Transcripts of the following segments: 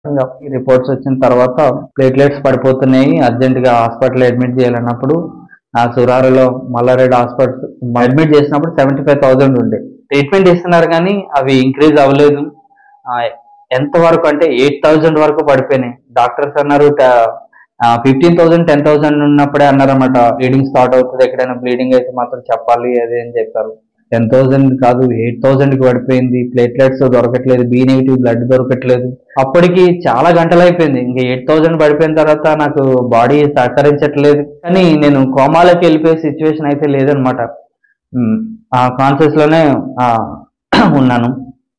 ఇంకా ఈ రిపోర్ట్స్ వచ్చిన తర్వాత ప్లేట్లెట్స్ పడిపోతున్నాయి అర్జెంట్ గా హాస్పిటల్ అడ్మిట్ చేయాలన్నప్పుడు ఆ సురారులో మల్లారెడ్డి హాస్పిటల్ అడ్మిట్ చేసినప్పుడు సెవెంటీ ఫైవ్ థౌసండ్ ఉండే ట్రీట్మెంట్ ఇస్తున్నారు కానీ అవి ఇంక్రీజ్ అవ్వలేదు ఆ, ఎంత వరకు అంటే ఎయిట్ థౌజండ్ వరకు పడిపోయినాయి డాక్టర్స్ అన్నారు ఫిఫ్టీన్ థౌసండ్ టెన్ థౌసండ్ ఉన్నప్పుడే అన్నారన్నమాట బ్లీడింగ్ స్టార్ట్ అవుతుంది ఎక్కడైనా బ్లీడింగ్ అయితే మాత్రం చెప్పాలి అది అని చెప్పారు టెన్ థౌసండ్ కాదు ఎయిట్ థౌసండ్ కి పడిపోయింది ప్లేట్లెట్స్ దొరకట్లేదు బి నెగిటివ్ బ్లడ్ దొరకట్లేదు అప్పటికి చాలా గంటలు అయిపోయింది ఇంకా ఎయిట్ థౌసండ్ పడిపోయిన తర్వాత నాకు బాడీ సహకరించట్లేదు కానీ నేను కోమాలోకి వెళ్ళిపోయే సిచ్యువేషన్ అయితే లేదనమాట ఉమ్, ఆ కాన్షియస్ లోనే ఆ, ఉన్నాను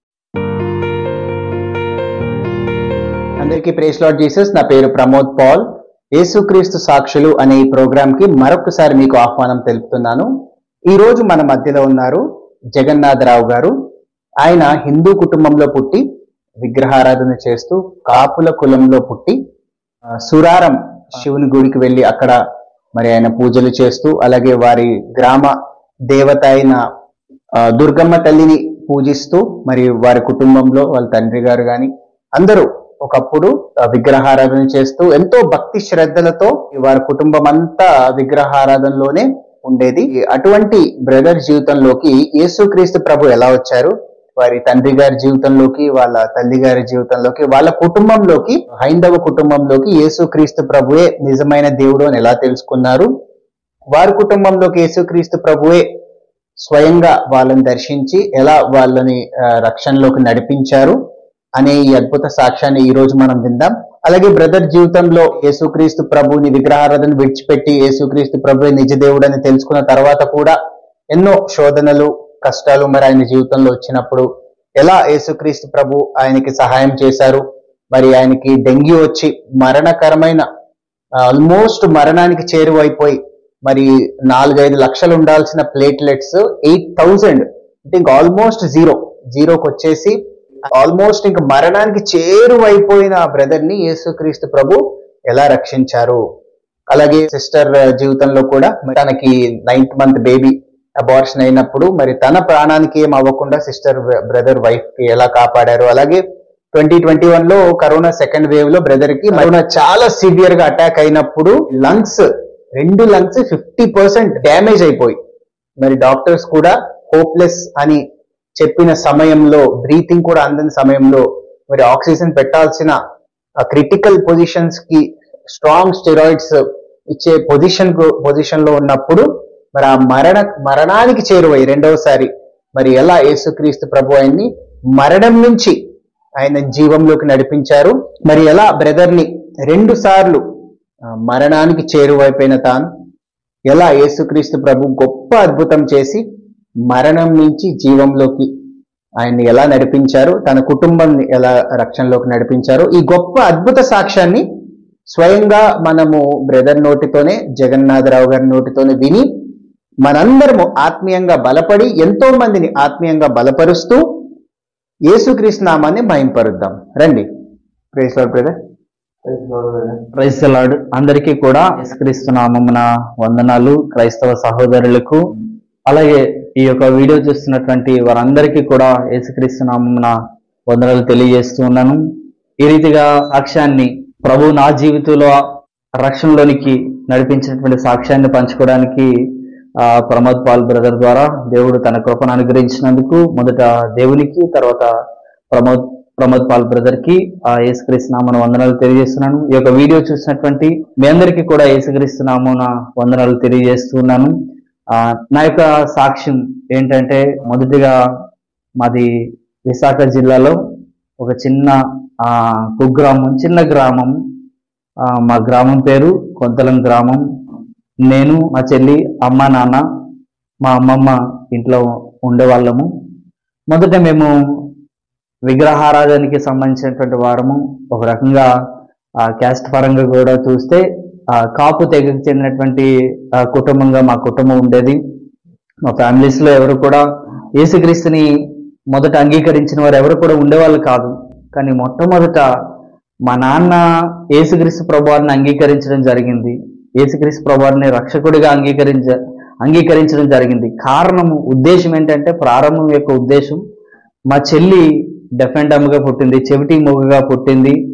అందరికీ ప్రేస్ లాడ్ జీసస్ నా పేరు ప్రమోద్ పాల్ యేసుక్రీస్తు సాక్షులు అనే ఈ ప్రోగ్రామ్ కి మరొకసారి మీకు ఆహ్వానం తెలుపుతున్నాను ఈ రోజు మన మధ్యలో ఉన్నారు జగన్నాథరావు గారు ఆయన హిందూ కుటుంబంలో పుట్టి విగ్రహారాధన చేస్తూ కాపుల కులంలో పుట్టి ఆ, సురారం శివుని గుడికి వెళ్ళి అక్కడ మరి ఆయన పూజలు చేస్తూ అలాగే వారి గ్రామ దేవత అయిన ఆ, దుర్గమ్మ తల్లిని పూజిస్తూ మరి వారి కుటుంబంలో వాళ్ళ తండ్రి గారు గాని అందరూ ఒకప్పుడు ఆ, విగ్రహారాధన చేస్తూ ఎంతో భక్తి శ్రద్ధలతో వారి కుటుంబం అంతా విగ్రహారాధనలోనే ఉండేది అటువంటి బ్రదర్ జీవితంలోకి యేసుక్రీస్తు ప్రభు ఎలా వచ్చారు వారి తండ్రి గారి జీవితంలోకి వాళ్ళ తల్లి గారి జీవితంలోకి వాళ్ళ కుటుంబంలోకి హైందవ కుటుంబంలోకి యేసుక్రీస్తు ప్రభువే నిజమైన దేవుడు అని ఎలా తెలుసుకున్నారు వారి కుటుంబంలోకి యేసుక్రీస్తు ప్రభువే స్వయంగా వాళ్ళని దర్శించి ఎలా వాళ్ళని ఆ, రక్షణలోకి నడిపించారు అనే ఈ అద్భుత సాక్ష్యాన్ని ఈ రోజు మనం విందాం అలాగే బ్రదర్ జీవితంలో యేసుక్రీస్తు ప్రభుని విగ్రహారాధన విడిచిపెట్టి యేసుక్రీస్తు ప్రభు నిజ దేవుడు అని తెలుసుకున్న తర్వాత కూడా ఎన్నో శోధనలు కష్టాలు మరి ఆయన జీవితంలో వచ్చినప్పుడు ఎలా యేసుక్రీస్తు ప్రభు ఆయనకి సహాయం చేశారు మరి ఆయనకి డెంగ్యూ వచ్చి మరణకరమైన ఆల్మోస్ట్ మరణానికి చేరువైపోయి మరి నాలుగైదు లక్షలు ఉండాల్సిన ప్లేట్లెట్స్ ఎయిట్ థౌజండ్ అంటే ఇంకా ఆల్మోస్ట్ జీరో జీరోకి వచ్చేసి ఆల్మోస్ట్ ఇంకా మరణానికి చేరువైపోయిన ఆ బ్రదర్ ని యేసుక్రీస్తు ప్రభు ఎలా రక్షించారు అలాగే సిస్టర్ జీవితంలో కూడా మరి తనకి నైన్త్ మంత్ బేబీ అబార్షన్ అయినప్పుడు మరి తన ప్రాణానికి ఏం అవ్వకుండా సిస్టర్ బ్రదర్ వైఫ్ కి ఎలా కాపాడారు అలాగే ట్వంటీ ట్వంటీ వన్ లో కరోనా సెకండ్ వేవ్ లో బ్రదర్ కి కరోనా చాలా సివియర్ గా అటాక్ అయినప్పుడు లంగ్స్ రెండు లంగ్స్ ఫిఫ్టీ పర్సెంట్ డ్యామేజ్ అయిపోయి మరి డాక్టర్స్ కూడా హోప్లెస్ అని చెప్పిన సమయంలో బ్రీతింగ్ కూడా అందని సమయంలో మరి ఆక్సిజన్ పెట్టాల్సిన క్రిటికల్ పొజిషన్స్ కి స్ట్రాంగ్ స్టెరాయిడ్స్ ఇచ్చే పొజిషన్ పొజిషన్ లో ఉన్నప్పుడు మరి ఆ మరణ మరణానికి చేరువై రెండవసారి మరి ఎలా యేసుక్రీస్తు ప్రభు ఆయన్ని మరణం నుంచి ఆయన జీవంలోకి నడిపించారు మరి ఎలా బ్రదర్ ని రెండు సార్లు ఆ, మరణానికి చేరువైపోయిన తాను ఎలా యేసుక్రీస్తు ప్రభు గొప్ప అద్భుతం చేసి మరణం నుంచి జీవంలోకి ఆయన్ని ఎలా నడిపించారు తన కుటుంబాన్ని ఎలా రక్షణలోకి నడిపించారు ఈ గొప్ప అద్భుత సాక్ష్యాన్ని స్వయంగా మనము బ్రదర్ నోటితోనే జగన్నాథరావు గారి నోటితోనే విని మనందరము ఆత్మీయంగా బలపడి ఎంతో మందిని ఆత్మీయంగా బలపరుస్తూ యేసుక్రీస్తు నామాన్ని మహింపరుద్దాం రండి ప్రేస్ బ్రదర్ ప్రైజ్ లార్డ్ అందరికీ కూడా యేసుక్రీస్తు నామమున వందనాలు క్రైస్తవ సహోదరులకు అలాగే ఈ యొక్క వీడియో చూస్తున్నటువంటి వారందరికీ కూడా యేసుక్రీస్తు నామమున వందనాలు తెలియజేస్తూ ఉన్నాను ఈ రీతిగా సాక్ష్యాన్ని ప్రభు నా జీవితంలో రక్షణలోనికి నడిపించినటువంటి సాక్ష్యాన్ని పంచుకోవడానికి ఆ, ప్రమోద్ పాల్ బ్రదర్ ద్వారా దేవుడు తన కృపను అనుగ్రహించినందుకు మొదట దేవునికి తర్వాత ప్రమోద్ ప్రమోద్ పాల్ బ్రదర్ కి ఆ యేసుక్రీస్తు నామన వందనాలు తెలియజేస్తున్నాను ఈ యొక్క వీడియో చూసినటువంటి మీ అందరికీ కూడా యేసుక్రీస్తు నామన వందనాలు తెలియజేస్తున్నాను ఆ, నా యొక్క సాక్ష్యం ఏంటంటే మొదటిగా మాది విశాఖ జిల్లాలో ఒక చిన్న ఆ, కుగ్రామం చిన్న గ్రామం ఆ, మా గ్రామం పేరు కొంతలం గ్రామం నేను మా చెల్లి అమ్మ నాన్న మా అమ్మమ్మ ఇంట్లో ఉండేవాళ్ళము మొదట మేము విగ్రహారాధనకి సంబంధించినటువంటి వారము ఒక రకంగా ఆ క్యాస్ట్ పరంగా కూడా చూస్తే ఆ కాపు తెగకు చెందినటువంటి ఆ, కుటుంబంగా మా కుటుంబం ఉండేది మా ఫ్యామిలీస్ లో ఎవరు కూడా యేసుక్రీస్తుని మొదట అంగీకరించిన వారు ఎవరు కూడా ఉండేవాళ్ళు కాదు కానీ మొట్టమొదట మా నాన్న యేసుక్రీస్తు ప్రభువారిని అంగీకరించడం జరిగింది యేసుక్రీస్తు ప్రభువారిని రక్షకుడిగా అంగీకరించ అంగీకరించడం జరిగింది కారణము ఉద్దేశం ఏంటంటే ప్రారంభం యొక్క ఉద్దేశం మా చెల్లి డెఫ్ అండ్ డమ్గా పుట్టింది చెవిటి మూగగా పుట్టింది